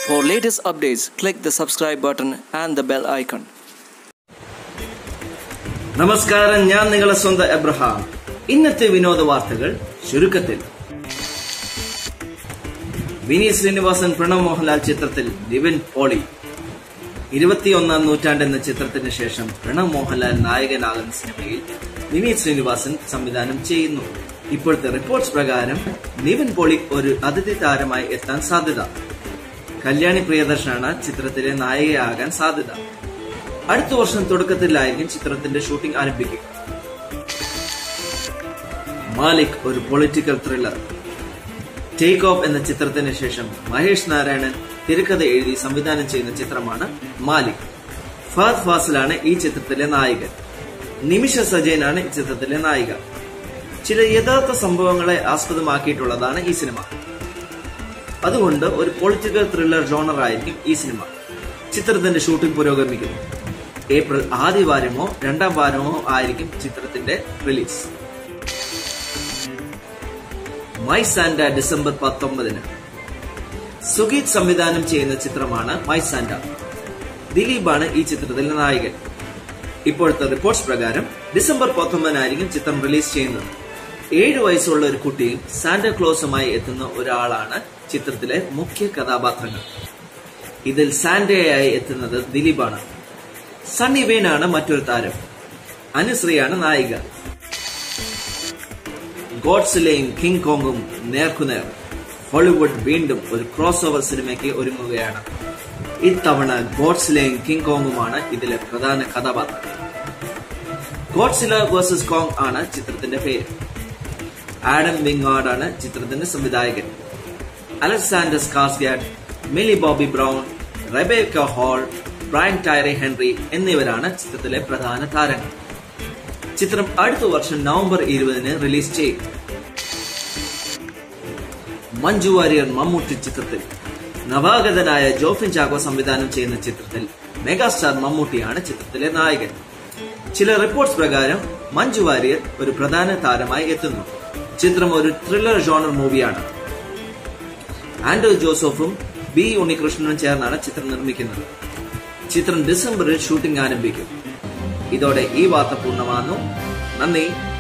For latest updates, click the subscribe button and the bell icon. നമസ്കാരം ഞാൻ നിങ്ങളെ സ്വന്തം എബ്രഹാം ഇന്നത്തെ വിനോദ വാർത്തകൾ ചുരുക്കത്തിൽ വിനീത് ശ്രീനിവാസൻ പ്രണവ് മോഹൻലാൽ ചിത്രത്തിൽ നിവിൻ പോളി ഇരുപത്തിയൊന്നാം നൂറ്റാണ്ട് എന്ന ചിത്രത്തിന് ശേഷം പ്രണവ് മോഹൻലാൽ നായകനാകുന്ന സിനിമയിൽ വിനീത് ശ്രീനിവാസൻ സംവിധാനം ചെയ്യുന്നു ഇപ്പോഴത്തെ റിപ്പോർട്ട്സ് പ്രകാരം നിവിൻ പോളി ഒരു അതിഥി താരമായി എത്താൻ സാധ്യത കല്യാണി പ്രിയദർശനാണ് ചിത്രത്തിലെ നായികയാകാൻ സാധ്യത അടുത്ത വർഷം തുടക്കത്തിലായിരിക്കും ചിത്രത്തിന്റെ ഷൂട്ടിംഗ് ആരംഭിക്കുക മാലിക് ഒരു പൊളിറ്റിക്കൽ ത്രില്ലർ ടേക്ക് ഓഫ് എന്ന ചിത്രത്തിന് ശേഷം മഹേഷ് നാരായണൻ തിരക്കഥ എഴുതി സംവിധാനം ചെയ്യുന്ന ചിത്രമാണ് മാലിക് ഫഹദ് ഫാസിലാണ് ഈ ചിത്രത്തിലെ നായകൻ നിമിഷ സജയനാണ് ഈ ചിത്രത്തിലെ നായിക ചില യഥാർത്ഥ സംഭവങ്ങളെ ആസ്പദമാക്കിയിട്ടുള്ളതാണ് ഈ സിനിമ അതുകൊണ്ട് ഒരു പൊളിറ്റിക്കൽ ത്രില്ലർ ജോണർ ആയിരിക്കും ഈ സിനിമ ചിത്രത്തിന്റെ ഷൂട്ടിംഗ് പുരോഗമിക്കുന്നു ഏപ്രിൽ ആദ്യ വാരമോ രണ്ടാം വാരമോ ആയിരിക്കും ചിത്രത്തിന്റെ റിലീസ് മൈ സാൻഡ ഡിസംബർ പത്തൊമ്പതിന് സുഗീത് സംവിധാനം ചെയ്യുന്ന ചിത്രമാണ് മൈ സാൻഡ ദിലീപാണ് ഈ ചിത്രത്തിലെ നായകൻ ഇപ്പോഴത്തെ റിപ്പോർട്ട്സ് പ്രകാരം ഡിസംബർ പത്തൊമ്പതിനായിരിക്കും ചിത്രം റിലീസ് ചെയ്യുന്നത് ഏഴു വയസ്സുള്ള ഒരു കുട്ടിയും സാന്റ ക്ലോസുമായി എത്തുന്ന ഒരാളാണ് ചിത്രത്തിലെ മുഖ്യ കഥാപാത്രങ്ങൾ ഇതിൽ സാന്റയായി എത്തുന്നത് ദിലീപാണ് സണ്ണി വെയിനാണ് മറ്റൊരു താരം അനുശ്രീയാണ് നായിക ഗോഡ്സിലെയും കിങ് കോങ്ങും നേർക്കുനേർ ഹോളിവുഡ് വീണ്ടും ഒരു ക്രോസ് ഓവർ സിനിമയ്ക്ക് ഒരുങ്ങുകയാണ് ഇത്തവണ ഗോഡ്സിലെയും കിങ് കോങ്ങുമാണ് ഇതിലെ പ്രധാന കഥാപാത്രം ഗോഡ്സില വേഴ്സസ് കോങ് ആണ് ചിത്രത്തിന്റെ പേര് ആഡം വിങ്ങാർഡ് ആണ് ചിത്രത്തിന്റെ സംവിധായകൻ Alexander Skarsgard Millie Bobby Brown Rebecca Hall Brian Tyree Henry എന്നിവരാണ് ചിത്രത്തിലെ പ്രധാന താരങ്ങൾ ചിത്രം അടുത്ത വർഷം നവംബർ ഇരുപതിന് റിലീസ് ചെയ്യും മഞ്ജു വാര്യർ മമ്മൂട്ടി ചിത്രത്തിൽ നവാഗതനായ ജോഫിൻ ചാക്കോ സംവിധാനം ചെയ്യുന്ന ചിത്രത്തിൽ മെഗാസ്റ്റാർ മമ്മൂട്ടിയാണ് ചിത്രത്തിലെ നായകൻ ചില റിപ്പോർട്ട്സ് പ്രകാരം മഞ്ജു വാര്യർ ഒരു പ്രധാന താരമായി എത്തുന്നു ചിത്രം ഒരു ത്രില്ലർ ജോണർ മൂവിയാണ് ആൻഡോ ജോസഫും ബി ഉണ്ണികൃഷ്ണനും ചേർന്നാണ് ചിത്രം നിർമ്മിക്കുന്നത് ചിത്രം ഡിസംബറിൽ ഷൂട്ടിംഗ് ആരംഭിക്കും ഇതോടെ ഈ വാർത്ത പൂർണ്ണമാകുന്നു നന്ദി